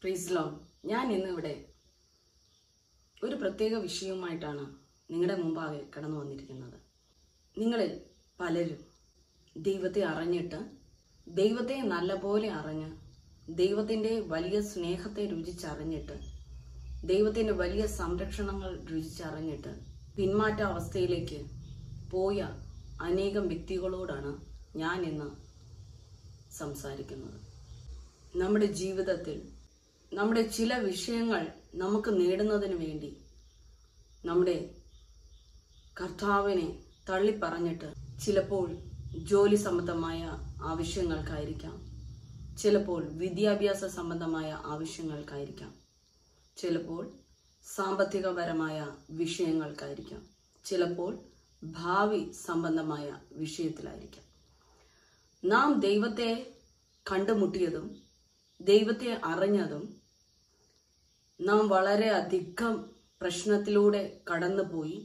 പ്രീസ്ലോൺ ഞാൻ ഇന്നിവിടെ ഒരു പ്രത്യേക വിഷയവുമായിട്ടാണ് നിങ്ങളുടെ മുമ്പാകെ കടന്നു വന്നിരിക്കുന്നത് നിങ്ങളിൽ പലരും ദൈവത്തെ അറിഞ്ഞിട്ട് ദൈവത്തെ നല്ലപോലെ അറിഞ്ഞ് ദൈവത്തിൻ്റെ വലിയ സ്നേഹത്തെ രുചിച്ചറിഞ്ഞിട്ട് ദൈവത്തിൻ്റെ വലിയ സംരക്ഷണങ്ങൾ രുചിച്ചറിഞ്ഞിട്ട് പിന്മാറ്റ അവസ്ഥയിലേക്ക് പോയ അനേകം വ്യക്തികളോടാണ് ഞാൻ ഇന്ന് സംസാരിക്കുന്നത് നമ്മുടെ ജീവിതത്തിൽ നമ്മുടെ ചില വിഷയങ്ങൾ നമുക്ക് നേടുന്നതിന് വേണ്ടി നമ്മുടെ കർത്താവിനെ തള്ളിപ്പറഞ്ഞിട്ട് ചിലപ്പോൾ ജോലി സംബന്ധമായ ആവശ്യങ്ങൾക്കായിരിക്കാം ചിലപ്പോൾ വിദ്യാഭ്യാസ സംബന്ധമായ ആവശ്യങ്ങൾക്കായിരിക്കാം ചിലപ്പോൾ സാമ്പത്തികപരമായ വിഷയങ്ങൾക്കായിരിക്കാം ചിലപ്പോൾ ഭാവി സംബന്ധമായ വിഷയത്തിലായിരിക്കാം നാം ദൈവത്തെ കണ്ടുമുട്ടിയതും ദൈവത്തെ അറിഞ്ഞതും നാം വളരെ അധികം പ്രശ്നത്തിലൂടെ കടന്നുപോയി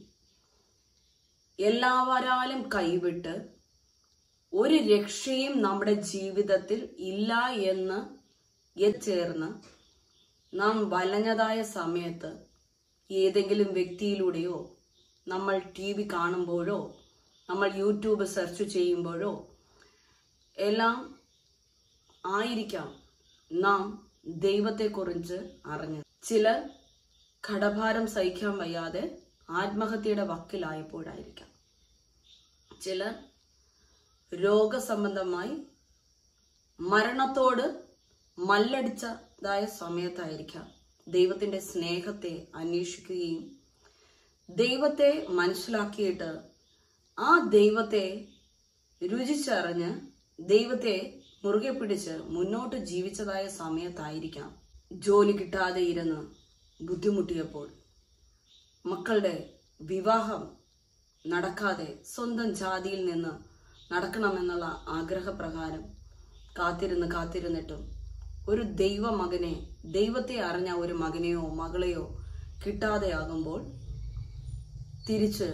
എല്ലാവരാലും കൈവിട്ട് ഒരു രക്ഷയും നമ്മുടെ ജീവിതത്തിൽ ഇല്ല എന്ന് എത്തിച്ചേർന്ന് നാം വലഞ്ഞതായ സമയത്ത് ഏതെങ്കിലും വ്യക്തിയിലൂടെയോ നമ്മൾ ടി വി കാണുമ്പോഴോ നമ്മൾ യൂട്യൂബ് സെർച്ച് ചെയ്യുമ്പോഴോ എല്ലാം ആയിരിക്കാം നാം ദൈവത്തെക്കുറിച്ച് അറിഞ്ഞത് ചിലർ കടഭാരം സഹിക്കാൻ വയ്യാതെ ആത്മഹത്യയുടെ വക്കിലായപ്പോഴായിരിക്കാം ചിലർ രോഗസംബന്ധമായി മരണത്തോട് മല്ലടിച്ചതായ സമയത്തായിരിക്കാം ദൈവത്തിന്റെ സ്നേഹത്തെ അന്വേഷിക്കുകയും ദൈവത്തെ മനസ്സിലാക്കിയിട്ട് ആ ദൈവത്തെ രുചിച്ചറിഞ്ഞ് ദൈവത്തെ മുറുകെ പിടിച്ച് മുന്നോട്ട് ജീവിച്ചതായ സമയത്തായിരിക്കാം ജോലി കിട്ടാതെ ഇരുന്ന് ബുദ്ധിമുട്ടിയപ്പോൾ മക്കളുടെ വിവാഹം നടക്കാതെ സ്വന്തം ജാതിയിൽ നിന്ന് നടക്കണമെന്നുള്ള ആഗ്രഹപ്രകാരം കാത്തിരുന്ന് കാത്തിരുന്നിട്ടും ഒരു ദൈവ മകനെ ദൈവത്തെ അറിഞ്ഞ ഒരു മകനെയോ മകളെയോ കിട്ടാതെയാകുമ്പോൾ തിരിച്ച്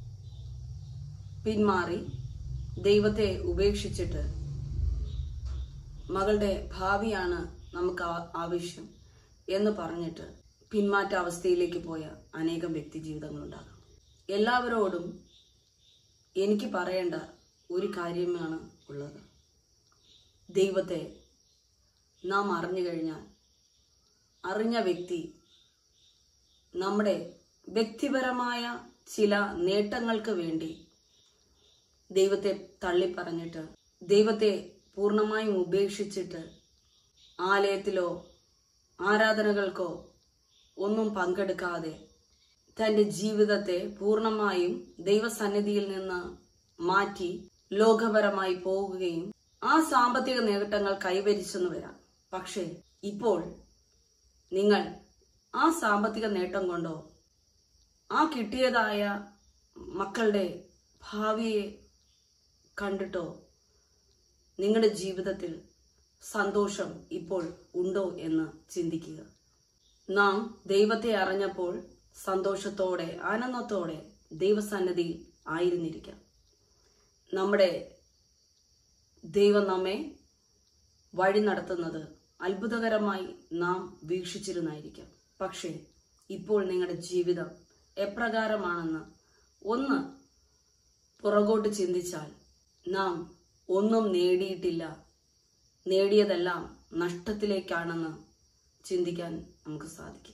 പിന്മാറി ദൈവത്തെ ഉപേക്ഷിച്ചിട്ട് മകളുടെ ഭാവിയാണ് നമുക്ക് ആ- ആവശ്യം എന്ന് പറഞ്ഞിട്ട് പിന്മാറ്റ അവസ്ഥയിലേക്ക് പോയ അനേകം വ്യക്തി ജീവിതങ്ങളുണ്ടാകും എല്ലാവരോടും എനിക്ക് പറയേണ്ട ഒരു കാര്യമാണ് ഉള്ളത് ദൈവത്തെ നാം അറിഞ്ഞു കഴിഞ്ഞാൽ അറിഞ്ഞ വ്യക്തി നമ്മുടെ വ്യക്തിപരമായ ചില നേട്ടങ്ങൾക്ക് വേണ്ടി ദൈവത്തെ തള്ളിപ്പറഞ്ഞിട്ട് ദൈവത്തെ പൂർണ്ണമായും ഉപേക്ഷിച്ചിട്ട് ആലയത്തിലോ ആരാധനകൾക്കോ ഒന്നും പങ്കെടുക്കാതെ തന്റെ ജീവിതത്തെ പൂർണ്ണമായും ദൈവസന്നിധിയിൽ നിന്ന് മാറ്റി ലോകപരമായി പോകുകയും ആ സാമ്പത്തിക നേട്ടങ്ങൾ കൈവരിച്ചെന്ന് വരാം പക്ഷേ ഇപ്പോൾ നിങ്ങൾ ആ സാമ്പത്തിക നേട്ടം കൊണ്ടോ ആ കിട്ടിയതായ മക്കളുടെ ഭാവിയെ കണ്ടിട്ടോ നിങ്ങളുടെ ജീവിതത്തിൽ സന്തോഷം ഇപ്പോൾ ഉണ്ടോ എന്ന് ചിന്തിക്കുക നാം ദൈവത്തെ അറിഞ്ഞപ്പോൾ സന്തോഷത്തോടെ ആനന്ദത്തോടെ ദൈവസന്നിധിയിൽ ആയിരുന്നിരിക്കാം നമ്മുടെ ദൈവം നമ്മെ വഴി നടത്തുന്നത് അത്ഭുതകരമായി നാം വീക്ഷിച്ചിരുന്നായിരിക്കാം പക്ഷേ ഇപ്പോൾ നിങ്ങളുടെ ജീവിതം എപ്രകാരമാണെന്ന് ഒന്ന് പുറകോട്ട് ചിന്തിച്ചാൽ നാം ഒന്നും നേടിയിട്ടില്ല നേടിയതെല്ലാം നഷ്ടത്തിലേക്കാണെന്ന് ചിന്തിക്കാൻ നമുക്ക് സാധിക്കും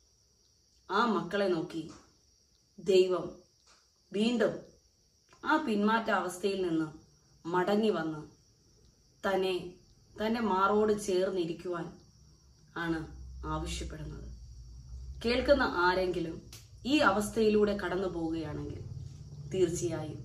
ആ മക്കളെ നോക്കി ദൈവം വീണ്ടും ആ പിന്മാറ്റ അവസ്ഥയിൽ നിന്ന് മടങ്ങി വന്ന് തന്നെ തന്റെ മാറോട് ചേർന്നിരിക്കുവാൻ ആണ് ആവശ്യപ്പെടുന്നത് കേൾക്കുന്ന ആരെങ്കിലും ഈ അവസ്ഥയിലൂടെ കടന്നു പോവുകയാണെങ്കിൽ തീർച്ചയായും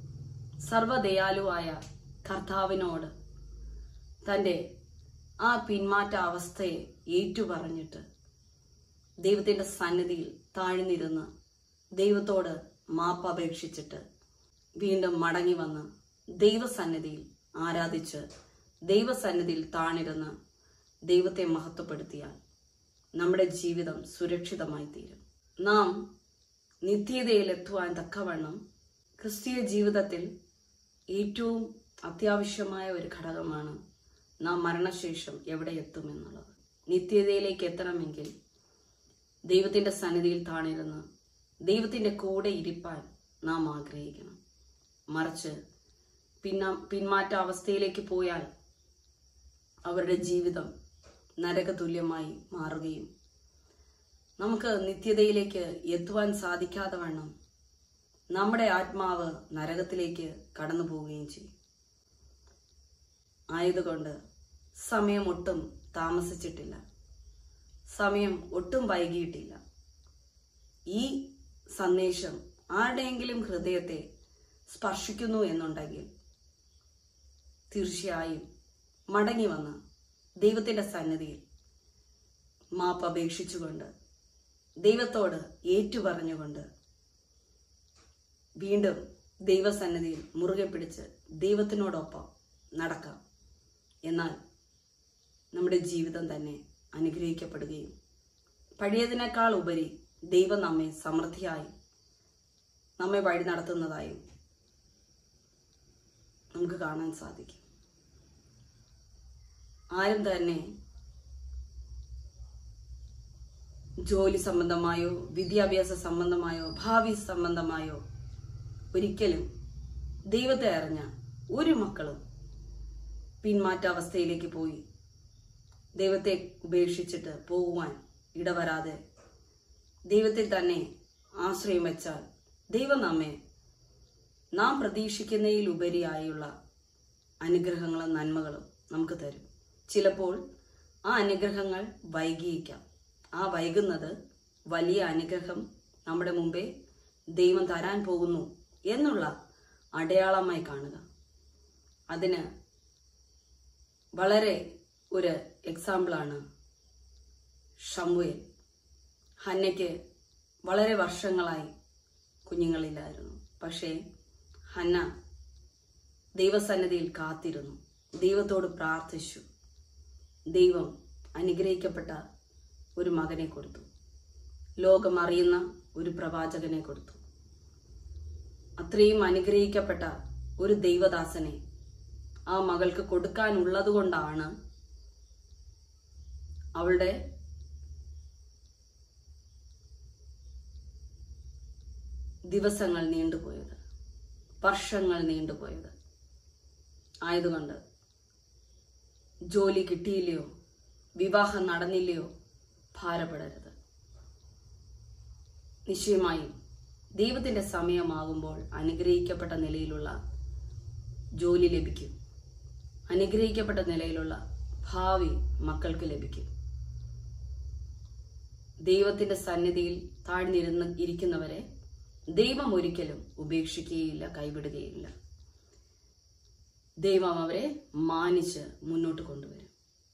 സർവദയാലുവായ കർത്താവിനോട് തൻ്റെ ആ പിന്മാറ്റ അവസ്ഥയെ ഏറ്റുപറഞ്ഞിട്ട് ദൈവത്തിന്റെ സന്നിധിയിൽ താഴ്ന്നിരുന്ന് ദൈവത്തോട് മാപ്പ് അപേക്ഷിച്ചിട്ട് വീണ്ടും മടങ്ങി വന്ന് ദൈവസന്നിധിയിൽ ആരാധിച്ച് ദൈവസന്നിധിയിൽ താണിരുന്ന് ദൈവത്തെ മഹത്വപ്പെടുത്തിയാൽ നമ്മുടെ ജീവിതം സുരക്ഷിതമായി തീരും നാം നിത്യതയിലെത്തുവാൻ തക്കവണ്ണം ക്രിസ്തീയ ജീവിതത്തിൽ ഏറ്റവും അത്യാവശ്യമായ ഒരു ഘടകമാണ് നാം മരണശേഷം എവിടെ എത്തുമെന്നുള്ളത് നിത്യതയിലേക്ക് എത്തണമെങ്കിൽ ദൈവത്തിന്റെ സന്നിധിയിൽ താണിരുന്ന് ദൈവത്തിന്റെ കൂടെ ഇരിപ്പാൻ നാം ആഗ്രഹിക്കണം മറിച്ച് പിന്ന പിന്മാറ്റ അവസ്ഥയിലേക്ക് പോയാൽ അവരുടെ ജീവിതം നരകതുല്യമായി മാറുകയും നമുക്ക് നിത്യതയിലേക്ക് എത്തുവാൻ സാധിക്കാതെ വണ്ണം നമ്മുടെ ആത്മാവ് നരകത്തിലേക്ക് കടന്നു പോവുകയും ചെയ്യും ആയതുകൊണ്ട് സമയം ഒട്ടും താമസിച്ചിട്ടില്ല സമയം ഒട്ടും വൈകിയിട്ടില്ല ഈ സന്ദേശം ആരുടെയെങ്കിലും ഹൃദയത്തെ സ്പർശിക്കുന്നു എന്നുണ്ടെങ്കിൽ തീർച്ചയായും മടങ്ങി വന്ന് ദൈവത്തിന്റെ സന്നിധിയിൽ മാപ്പ് അപേക്ഷിച്ചുകൊണ്ട് ദൈവത്തോട് ഏറ്റുപറഞ്ഞുകൊണ്ട് വീണ്ടും ദൈവസന്നിധിയിൽ മുറുകെ പിടിച്ച് ദൈവത്തിനോടൊപ്പം നടക്കാം എന്നാൽ നമ്മുടെ ജീവിതം തന്നെ അനുഗ്രഹിക്കപ്പെടുകയും പഴയതിനേക്കാൾ ഉപരി ദൈവം നമ്മെ സമൃദ്ധിയായി നമ്മെ വഴി നടത്തുന്നതായും നമുക്ക് കാണാൻ സാധിക്കും ആരും തന്നെ ജോലി സംബന്ധമായോ വിദ്യാഭ്യാസ സംബന്ധമായോ ഭാവി സംബന്ധമായോ ഒരിക്കലും ദൈവത്തെ അറിഞ്ഞ ഒരു മക്കളും പിന്മാറ്റാവസ്ഥയിലേക്ക് പോയി ദൈവത്തെ ഉപേക്ഷിച്ചിട്ട് പോകുവാൻ ഇടവരാതെ ദൈവത്തിൽ തന്നെ ആശ്രയം വെച്ചാൽ ദൈവം നമ്മെ നാം പ്രതീക്ഷിക്കുന്നതിലുപരിയായുള്ള അനുഗ്രഹങ്ങളും നന്മകളും നമുക്ക് തരും ചിലപ്പോൾ ആ അനുഗ്രഹങ്ങൾ വൈകിയേക്കാം ആ വൈകുന്നത് വലിയ അനുഗ്രഹം നമ്മുടെ മുമ്പേ ദൈവം തരാൻ പോകുന്നു എന്നുള്ള അടയാളമായി കാണുക അതിന് വളരെ ഒരു എക്സാമ്പിളാണ് ഷമുവേൽ ഹന്നയ്ക്ക് വളരെ വർഷങ്ങളായി കുഞ്ഞുങ്ങളില്ലായിരുന്നു പക്ഷേ ഹന്ന ദൈവസന്നിധിയിൽ കാത്തിരുന്നു ദൈവത്തോട് പ്രാർത്ഥിച്ചു ദൈവം അനുഗ്രഹിക്കപ്പെട്ട ഒരു മകനെ കൊടുത്തു ലോകം അറിയുന്ന ഒരു പ്രവാചകനെ കൊടുത്തു അത്രയും അനുഗ്രഹിക്കപ്പെട്ട ഒരു ദൈവദാസനെ ആ മകൾക്ക് കൊടുക്കാനുള്ളത് കൊണ്ടാണ് അവളുടെ ദിവസങ്ങൾ നീണ്ടുപോയത് വർഷങ്ങൾ നീണ്ടുപോയത് ആയതുകൊണ്ട് ജോലി കിട്ടിയില്ലയോ വിവാഹം നടന്നില്ലയോ ഭാരപ്പെടരുത് നിശ്ചയമായും ദൈവത്തിന്റെ സമയമാകുമ്പോൾ അനുഗ്രഹിക്കപ്പെട്ട നിലയിലുള്ള ജോലി ലഭിക്കും അനുഗ്രഹിക്കപ്പെട്ട നിലയിലുള്ള ഭാവി മക്കൾക്ക് ലഭിക്കും ദൈവത്തിന്റെ സന്നിധിയിൽ താഴ്ന്നിരുന്ന് ഇരിക്കുന്നവരെ ദൈവം ഒരിക്കലും ഉപേക്ഷിക്കുകയില്ല കൈവിടുകയില്ല ദൈവം അവരെ മാനിച്ച് മുന്നോട്ട് കൊണ്ടുവരും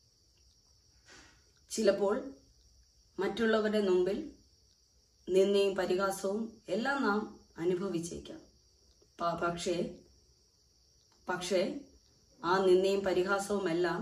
ചിലപ്പോൾ മറ്റുള്ളവരുടെ മുമ്പിൽ നിന്നയും പരിഹാസവും എല്ലാം നാം അനുഭവിച്ചേക്കാം പ- പക്ഷേ പക്ഷേ ആ നിന്നയും പരിഹാസവും എല്ലാം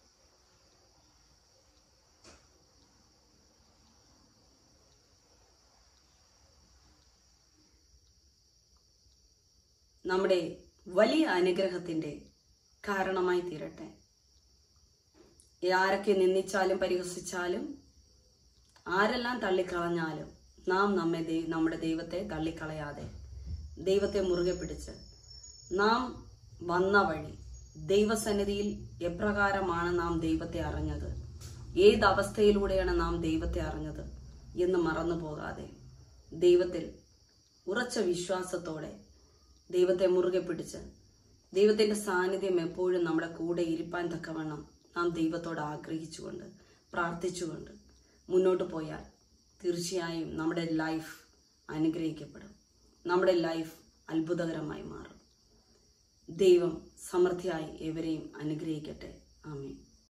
നമ്മുടെ വലിയ അനുഗ്രഹത്തിന്റെ കാരണമായി തീരട്ടെ ആരൊക്കെ നിന്ദിച്ചാലും പരിഹസിച്ചാലും ആരെല്ലാം തള്ളിക്കളഞ്ഞാലും നാം നമ്മെ ദൈ- നമ്മുടെ ദൈവത്തെ തള്ളിക്കളയാതെ ദൈവത്തെ മുറുകെ പിടിച്ച് നാം വന്ന വഴി ദൈവസന്നിധിയിൽ എപ്രകാരമാണ് നാം ദൈവത്തെ അറിഞ്ഞത് ഏത് അവസ്ഥയിലൂടെയാണ് നാം ദൈവത്തെ അറിഞ്ഞത് എന്ന് മറന്നു പോകാതെ ദൈവത്തിൽ ഉറച്ച വിശ്വാസത്തോടെ ദൈവത്തെ മുറുകെ പിടിച്ച് ദൈവത്തിന്റെ സാന്നിധ്യം എപ്പോഴും നമ്മുടെ കൂടെ ഇരിപ്പാൻ തക്കവണ്ണം നാം ദൈവത്തോട് ആഗ്രഹിച്ചുകൊണ്ട് പ്രാർത്ഥിച്ചുകൊണ്ട് മുന്നോട്ട് പോയാൽ തീർച്ചയായും നമ്മുടെ ലൈഫ് അനുഗ്രഹിക്കപ്പെടും നമ്മുടെ ലൈഫ് അത്ഭുതകരമായി മാറും ദൈവം സമൃദ്ധിയായി ഏവരെയും അനുഗ്രഹിക്കട്ടെ ആമേൻ